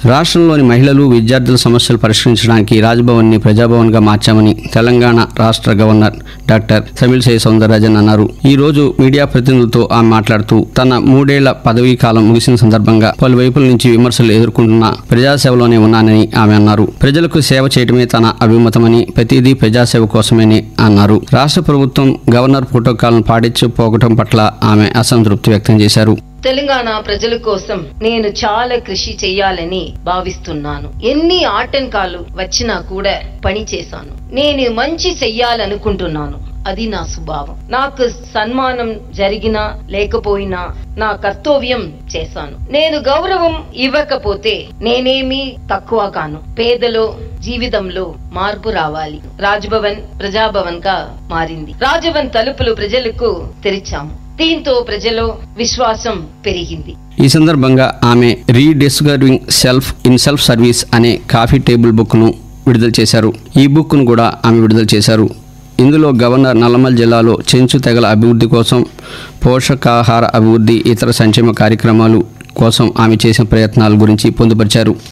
రాష్ట్రంలోని మహిళలు విద్యార్థుల సమస్యలు పరిష్కరించడానికి రాజ్భవన్ని ప్రజాభవన్గా మార్చామని తెలంగాణ రాష్ట్ర గవర్నర్ డాక్టర్ తమిళిసై సౌందరరాజన్ అన్నారు ఈ రోజు మీడియా ప్రతినిధులతో ఆమె మాట్లాడుతూ తన మూడేళ్ల పదవీ కాలం ముగిసిన సందర్భంగా పలు వైపుల నుంచి విమర్శలు ఎదుర్కొంటున్న ప్రజాసేవలోనే ఉన్నానని ఆమె అన్నారు ప్రజలకు సేవ చేయడమే తన అభిమతమని ప్రతిదీ ప్రజాసేవ కోసమని అన్నారు రాష్ట్ర ప్రభుత్వం గవర్నర్ ప్రోటోకాల్ను పాటించకపోవడం పట్ల ఆమె అసంతృప్తి వ్యక్తం చేశారు తెలంగాణ ప్రజల కోసం నేను చాలా కృషి చేయాలని భావిస్తున్నాను ఎన్ని ఆటంకాలు వచ్చినా కూడా పని చేశాను నేను మంచి చెయ్యాలనుకుంటున్నాను అది నా స్వభావం నాకు సన్మానం జరిగినా లేకపోయినా నా కర్తవ్యం చేశాను నేను గౌరవం ఇవ్వకపోతే నేనేమీ తక్కువ కాను పేదలో జీవితంలో మార్పు రావాలి రాజ్భవన్ ప్రజాభవన్ గా మారింది రాజభవన్ తలుపులు ప్రజలకు తెరిచాము దీంతో ప్రజలో విశ్వాసం పెరిగింది ఈ సందర్భంగా ఆమె rediscovering self in self service అనే కాఫీ టేబుల్ బుక్ను విడుదల చేశారు ఈ బుక్ను కూడా ఆమె విడుదల చేశారు ఇందులో గవర్నర్ నల్లమల్ జిల్లాలో చెంచు తెగల అభివృద్ధి కోసం పోషకాహార అభివృద్ధి ఇతర సంక్షేమ కార్యక్రమాలు కోసం ఆమె చేసిన ప్రయత్నాల గురించి పొందుపరిచారు